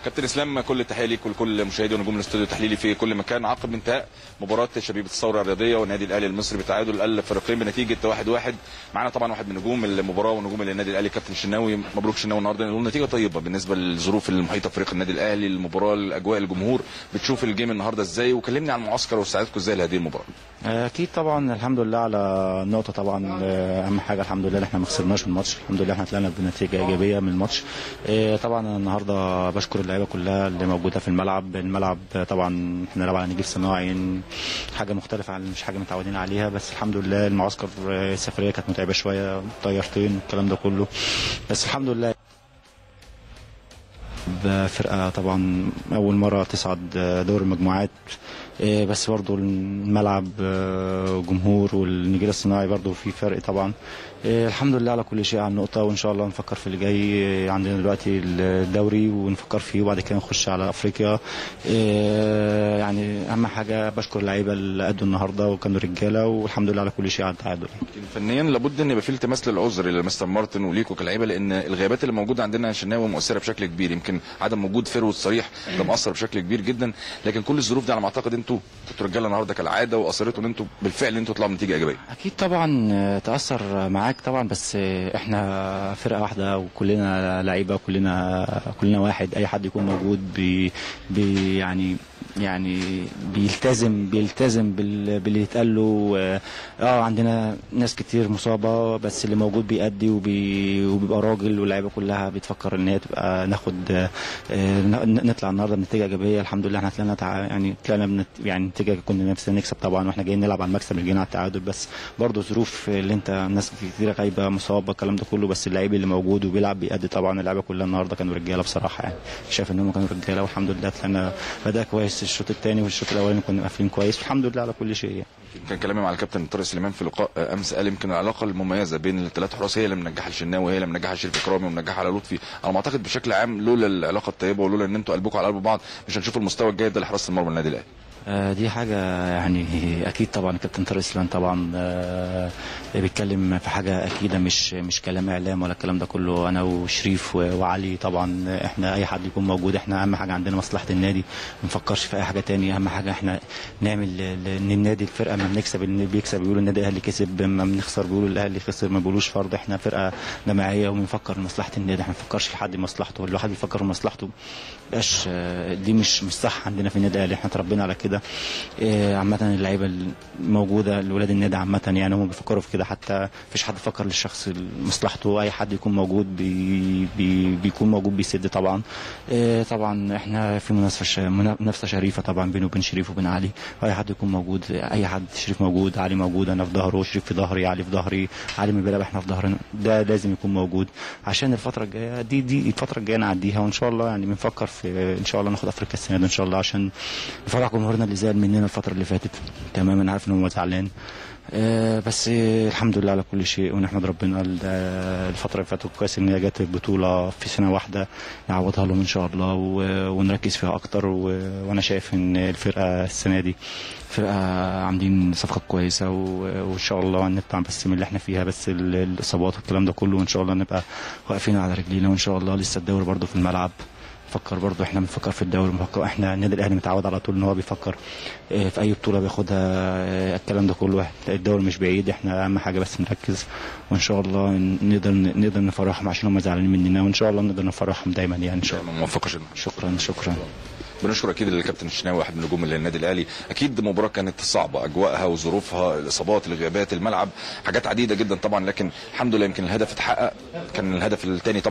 كابتن اسلام كل التحيه ليك ولكل مشاهدي ونجوم الاستوديو التحليلي في كل مكان عقب انتهاء مباراه شبيبه الثوره الرياضيه والنادي الاهلي المصري بتعادل الفريقين بنتيجه 1-1 معانا طبعا واحد من نجوم المباراه ونجوم النادي الاهلي كابتن شناوي مبروك شناوي النهارده نقول نتيجه طيبه بالنسبه للظروف المحيطه فريق النادي الاهلي المباراه الاجواء الجمهور بتشوف الجيم النهارده ازاي وكلمني عن المعسكر واستعدادكم ازاي لهذه المباراه اكيد طبعا الحمد لله على النقطه طبعا اهم حاجه الحمد لله ان احنا ما خسرناش الماتش الحمد لله احنا طلعنا بنتيجه ايجابيه من الماتش إيه، طبعا أنا النهارده بشكر اللعيبه كلها اللي موجوده في الملعب الملعب طبعا احنا بنلعب على نجيب صناعي حاجه مختلفه عن مش حاجه متعودين عليها بس الحمد لله المعسكر آه، السفريه كانت متعبه شويه طيارتين الكلام ده كله بس الحمد لله فرقة طبعا أول مرة تصعد دور المجموعات إيه، بس برضو الملعب آه، جمهور والنجيل الصناعي برضو في فرق طبعا إيه، الحمد لله على كل شيء على النقطة وإن شاء الله نفكر في اللي جاي عندنا دلوقتي الدوري ونفكر فيه وبعد كده نخش على أفريقيا إيه، يعني أهم حاجة بشكر اللعيبة اللي أدوا النهاردة وكانوا رجالة والحمد لله على كل شيء على التعادل يمكن فنيا لابد ان يبقى في التماس للعذر لمستر مارتن وليكوا كلاعيبه لان الغيابات اللي موجوده عندنا شناوي مؤثره بشكل كبير يمكن عدم وجود فيرود صريح ده مؤثر بشكل كبير جدا لكن كل الظروف دي على ما اعتقد انتوا كنتوا رجاله النهارده كالعاده واصرتوا ان انتوا بالفعل ان انتوا تطلعوا بنتيجه ايجابيه اكيد طبعا آه، تاثر معاك طبعا بس آه، احنا فرقه واحده وكلنا لعيبه وكلنا كلنا واحد اي حد يكون موجود بي بي يعني يعني بيلتزم بيلتزم بال- باللي يتقال له اه آه، عندنا ناس كتير مصابه بس اللي موجود بيأدي وبي وبيبقى راجل واللعيبه كلها بتفكر ان هي تبقى ناخد آه، آه، ن- نطلع النهارده بنتيجه ايجابيه الحمد لله احنا طلعنا تع... يعني طلعنا بنت... يعني نتيجه كنا نفسنا نكسب طبعا واحنا جايين نلعب على المكسب مش جايين على التعادل بس برضه ظروف اللي انت ناس كتير غايبه مصابه الكلام ده كله بس اللعيب اللي موجود وبيلعب بيأدي طبعا اللعيبه كلها النهارده كانوا رجاله بصراحه يعني شايف ان هم كانوا رجاله والحمد لله طلعنا بدأ كويس الشوط الثاني والشوط الاولاني كنا قافلين كويس والحمد لله على كل شيء يعني. كان كلامي مع الكابتن طارق سليمان في لقاء آه، امس قال يمكن العلاقه المميزه بين الثلاث حراس هي اللي منجحه الشناوي هي اللي منجحه شريف اكرامي ومنجحه على لطفي على ما اعتقد بشكل عام لولا العلاقه الطيبه ولولا ان انتوا قلبكم على قلب بعض مش هنشوف المستوى الجيد ده لحراسه المرمى النادي الاهلي آه، دي حاجة يعني أكيد طبعا الكابتن طارق سليمان طبعا آه، بيتكلم في حاجة أكيدة مش مش كلام إعلام ولا الكلام ده كله أنا وشريف و- وعلي طبعا إحنا أي حد يكون موجود إحنا أهم حاجة عندنا مصلحة النادي ما نفكرش في أي حاجة تاني أهم حاجة إحنا نعمل ل- ل- إن النادي الفرقة ما بنكسب اللي بيكسب بيقولوا النادي الأهلي كسب ما بنخسر بيقولوا الأهلي خسر ما بيقولوش فرض إحنا فرقة جماعية وبنفكر لمصلحة النادي إحنا ما بنفكرش لحد مصلحته الواحد بيفكر في مصلحته مبقاش آه، دي مش مش صح عندنا في النادي الاهلي احنا اتربينا على كده آه، عامة اللعيبة الموجودة لولاد النادي عامة يعني هم بيفكروا في كده حتى مفيش حد فكر للشخص مصلحته اي حد يكون موجود بي بي بيكون موجود بيسد طبعا آه، طبعا احنا في منافسة ش- منا- منافسة شريفة طبعا بينه وبين شريف وبين علي اي حد يكون موجود اي حد شريف موجود علي موجود انا في ظهره شريف في ظهري علي في ظهري علي من بيلعب احنا في ظهرنا ده لازم يكون موجود عشان الفترة الجاية دي دي الفترة الجاية نعديها وان شاء الله يعني بنفكر في ان شاء الله ناخد افريقيا السنة دي ان شاء الله عشان نفرح جمهورنا اللي زعل مننا الفترة اللي فاتت تمام انا عارف ان هو زعلان آه، بس آه، الحمد لله على كل شيء ونحمد ربنا ال- آه، الفترة اللي فاتت كويس ان هي جت البطولة في سنة واحدة نعوضها لهم ان شاء الله و- ونركز فيها اكتر و- وانا شايف ان الفرقة السنة دي فرقة عاملين صفقة كويسة و- وان شاء الله نطلع بس من اللي احنا فيها بس ال- الاصابات والكلام ده كله وان شاء الله نبقى واقفين على رجلينا وان شاء الله لسه الدوري برضه في الملعب فكر برضه احنا بنفكر في الدوري بنفكر احنا النادي الاهلي متعود على طول ان هو بيفكر اه، في اي بطوله بياخدها اه، الكلام ده كله الدوري مش بعيد احنا اهم حاجه بس نركز وان شاء الله نقدر نقدر نفرحهم عشان هم زعلانين مننا وان شاء الله نقدر نفرحهم دايما يعني ان شاء الله موفق شناوي شكرا شكرا بنشكر اكيد الكابتن الشناوي واحد من نجوم النادي الاهلي اكيد مباراه كانت صعبه اجواءها وظروفها الاصابات الغيابات الملعب حاجات عديده جدا طبعا لكن الحمد لله يمكن الهدف اتحقق كان الهدف الثاني